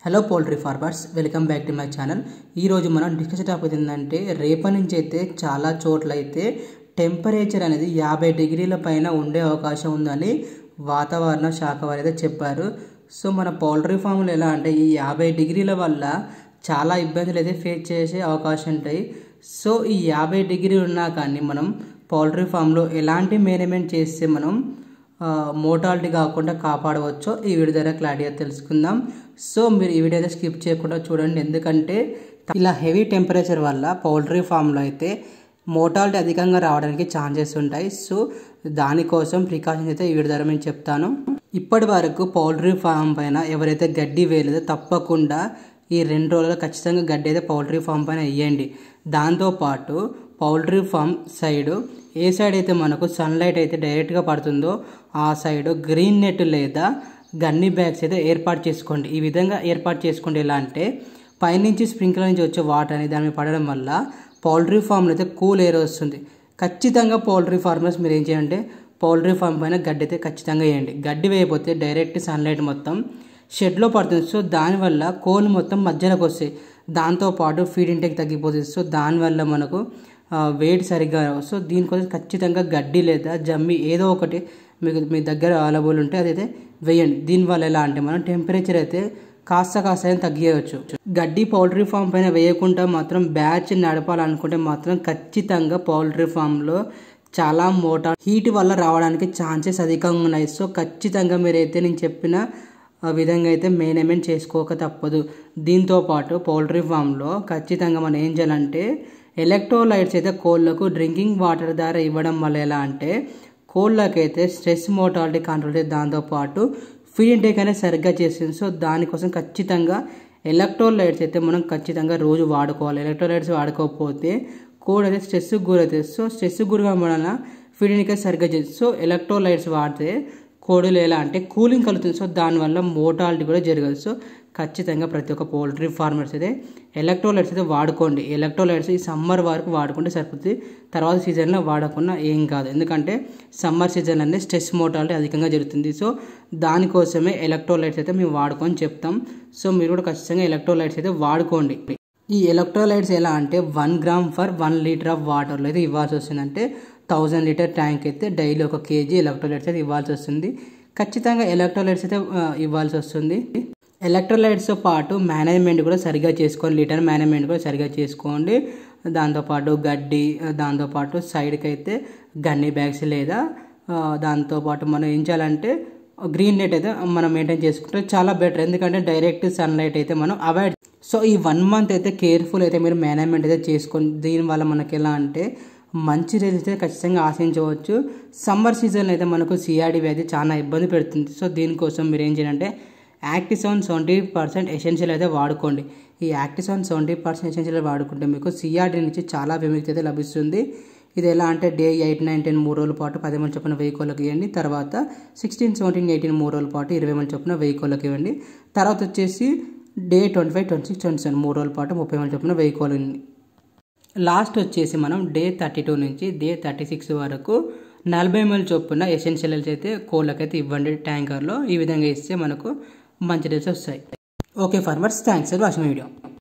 hello poultry farmers welcome back to my channel ఈరోజు మనం discuss topic ఏంటంటే రేపటి నుంచి అయితే చాలా చోట్ల అయితే టెంపరేచర్ అనేది యాభై డిగ్రీల పైన ఉండే అవకాశం ఉందని వాతావరణ శాఖ వారు అయితే చెప్పారు సో మన పౌల్ట్రీ ఫామ్లు ఎలా అంటే ఈ యాభై డిగ్రీల వల్ల చాలా ఇబ్బందులు అయితే ఫేస్ చేసే అవకాశం ఉంటాయి సో ఈ యాభై డిగ్రీలు ఉన్నా కానీ మనం పౌల్ట్రీ ఫామ్లో ఎలాంటి మేనేజ్మెంట్ చేస్తే మనం మోటాలిటీ కాకుండా కాపాడవచ్చో ఈ వీడియో ద్వారా క్లారిటీగా తెలుసుకుందాం సో మీరు ఈ వీడియో అయితే స్కిప్ చేయకుండా చూడండి ఎందుకంటే ఇలా హెవీ టెంపరేచర్ వల్ల పౌల్ట్రీ ఫామ్లో అయితే మోటాలిటీ అధికంగా రావడానికి ఛాన్సెస్ ఉంటాయి సో దానికోసం ప్రికాషన్స్ అయితే ఈ వీడియో ద్వారా నేను చెప్తాను ఇప్పటి వరకు పౌల్ట్రీ ఫామ్ పైన ఎవరైతే గడ్డి వేయలేదో తప్పకుండా ఈ రెండు రోజులు ఖచ్చితంగా గడ్డి అయితే పౌల్ట్రీ ఫామ్ పైన వేయండి దాంతోపాటు పౌల్ట్రీ ఫామ్ సైడు ఏ సైడ్ అయితే మనకు సన్లైట్ అయితే డైరెక్ట్గా పడుతుందో ఆ సైడ్ గ్రీన్ నెట్ లేదా గన్ని బ్యాగ్స్ అయితే ఏర్పాటు చేసుకోండి ఈ విధంగా ఏర్పాటు చేసుకోండి ఎలా అంటే పైనుంచి స్ప్రింక్లర్ నుంచి వచ్చే వాటర్ అనేది దాని మీద పడడం వల్ల పౌల్ట్రీ ఫామ్లో అయితే కూల్ ఎయిర్ వస్తుంది ఖచ్చితంగా పౌల్ట్రీ ఫార్మర్స్ మీరు ఏం చేయాలంటే పౌల్ట్రీ ఫామ్ పైన గడ్డి అయితే ఖచ్చితంగా వేయండి గడ్డి వేయకపోతే డైరెక్ట్ సన్లైట్ మొత్తం షెడ్లో పడుతుంది సో దానివల్ల కోళ్ళు మొత్తం మధ్యలోకి వస్తాయి దాంతోపాటు ఫీడ్ ఇంటేక్ తగ్గిపోతుంది సో దానివల్ల మనకు వెయిట్ సరిగ్గా సో దీనికోసం ఖచ్చితంగా గడ్డి లేదా జమ్మి ఏదో ఒకటి మీకు మీ దగ్గర అవైలబుల్ ఉంటే అదైతే వేయండి దీనివల్ల ఎలా అంటే మనం టెంపరేచర్ అయితే కాస్త కాస్త అయినా తగ్గియవచ్చు గడ్డి పౌల్ట్రీ ఫామ్ పైన వేయకుండా మాత్రం బ్యాచ్ నడపాలనుకుంటే మాత్రం ఖచ్చితంగా పౌల్ట్రీ ఫామ్లో చాలా మోటార్ హీట్ వల్ల రావడానికి ఛాన్సెస్ అధికంగా ఉన్నాయి సో ఖచ్చితంగా మీరైతే నేను చెప్పిన విధంగా అయితే మేనేజ్మెంట్ చేసుకోక తప్పదు దీంతో పాటు పౌల్ట్రీ ఫామ్లో ఖచ్చితంగా మనం ఏం చేయాలంటే ఎలక్ట్రోలైట్స్ అయితే కోళ్ళకు డ్రింకింగ్ వాటర్ ద్వారా ఇవ్వడం వల్ల ఎలా అంటే కోళ్ళకైతే స్ట్రెస్ మోటాలిటీ కంట్రోల్ అయితే దాంతోపాటు ఫీడ్ ఇంటేక్ అనేది సరిగ్గా చేస్తుంది సో దానికోసం ఖచ్చితంగా ఎలక్ట్రోలైట్స్ అయితే మనం ఖచ్చితంగా రోజు వాడుకోవాలి ఎలక్ట్రోలైట్స్ వాడుకోకపోతే కోడ్ అయితే స్ట్రెస్ గురవుతుంది సో స్ట్రెస్ గురవడం వలన ఫీడ్ ఇంటేక్ సరిగ్గా చేస్తుంది సో ఎలక్ట్రోలైట్స్ వాడితే కోడిలు ఎలా అంటే కూలింగ్ కలుగుతుంది సో దానివల్ల మోటాలిటీ కూడా జరగదు సో ఖచ్చితంగా ప్రతి ఒక్క పౌల్ట్రీ ఫార్మర్స్ అయితే ఎలక్ట్రోలైట్స్ అయితే వాడుకోండి ఎలక్ట్రోలైట్స్ ఈ సమ్మర్ వరకు వాడుకుంటే సరిపోతుంది తర్వాత సీజన్లో వాడకుండా ఏం కాదు ఎందుకంటే సమ్మర్ సీజన్ అనేది స్ట్రెస్ మోటాలిటీ అధికంగా జరుగుతుంది సో దానికోసమే ఎలక్ట్రోలైట్స్ అయితే మేము వాడుకొని చెప్తాం సో మీరు కూడా ఖచ్చితంగా ఎలక్ట్రోలైట్స్ అయితే వాడుకోండి ఈ ఎలక్ట్రోలైట్స్ ఎలా అంటే one gram for one litre of వాటర్లో అయితే ఇవ్వాల్సి వస్తుందంటే థౌజండ్ లీటర్ ట్యాంక్ అయితే డైలీ ఒక కేజీ ఎలక్ట్రోలైట్స్ అయితే ఇవ్వాల్సి వస్తుంది ఖచ్చితంగా ఎలక్ట్రోలైట్స్ అయితే ఇవ్వాల్సి వస్తుంది ఎలక్ట్రోలైట్స్తో పాటు మేనేజ్మెంట్ కూడా సరిగా చేసుకోండి లీటర్ మేనేజ్మెంట్ కూడా సరిగా చేసుకోండి దాంతోపాటు గడ్డి దాంతోపాటు సైడ్కి అయితే గన్ని బ్యాగ్స్ లేదా దాంతోపాటు మనం ఏం చేయాలంటే గ్రీన్ నెట్ అయితే మనం మెయింటైన్ చేసుకుంటే చాలా బెటర్ ఎందుకంటే డైరెక్ట్ సన్లైట్ అయితే మనం అవాయిడ్ సో ఈ వన్ మంత్ అయితే కేర్ఫుల్ అయితే మీరు మేనేజ్మెంట్ అయితే చేసుకోండి దీనివల్ల మనకి ఎలా అంటే మంచి రిజల్ట్స్ అయితే ఖచ్చితంగా ఆశించవచ్చు సమ్మర్ సీజన్ అయితే మనకు సిఆర్డి వ్యాధి చాలా ఇబ్బంది పెడుతుంది సో దీనికోసం మీరు ఏం చేయాలంటే యాక్టిసోన్ సెవెంటీ పర్సెంట్ ఎసెన్షియల్ అయితే వాడుకోండి ఈ యాక్టిసోన్ సెవెంటీ పర్సెంట్ ఎసెన్షియల్ వాడుకుంటే మీకు సిఆర్డి నుంచి చాలా విముక్తి అయితే లభిస్తుంది ఇది ఎలా అంటే డే ఎయిట్ నైన్ టెన్ మూడు రోజుల పాటు పది మంది చొప్పున వెయ్యి కోళ్ళకి ఇవ్వండి తర్వాత సిక్స్టీన్ సెవెంటీన్ ఎయిటీన్ మూడు రోజుల పాటు ఇరవై మంది చొప్పున వెయ్యి కోళ్ళకి ఇవ్వండి తర్వాత వచ్చేసి day twenty five twenty six twenty seven మూడు రోజుల పాటు ముప్పై మంది చొప్పున వెయ్యి కోళ్ళు లాస్ట్ వచ్చేసి మనం డే థర్టీ టూ నుంచి డే థర్టీ సిక్స్ వరకు నలభై ఎంఎల్ చొప్పున ఎసెన్షియల్స్ అయితే కోళ్ళకైతే ఇవ్వండి ట్యాంకర్లో ఈ విధంగా ఇస్తే మనకు మంచి రిజల్ట్స్ వస్తాయి okay farmers thanks for watching video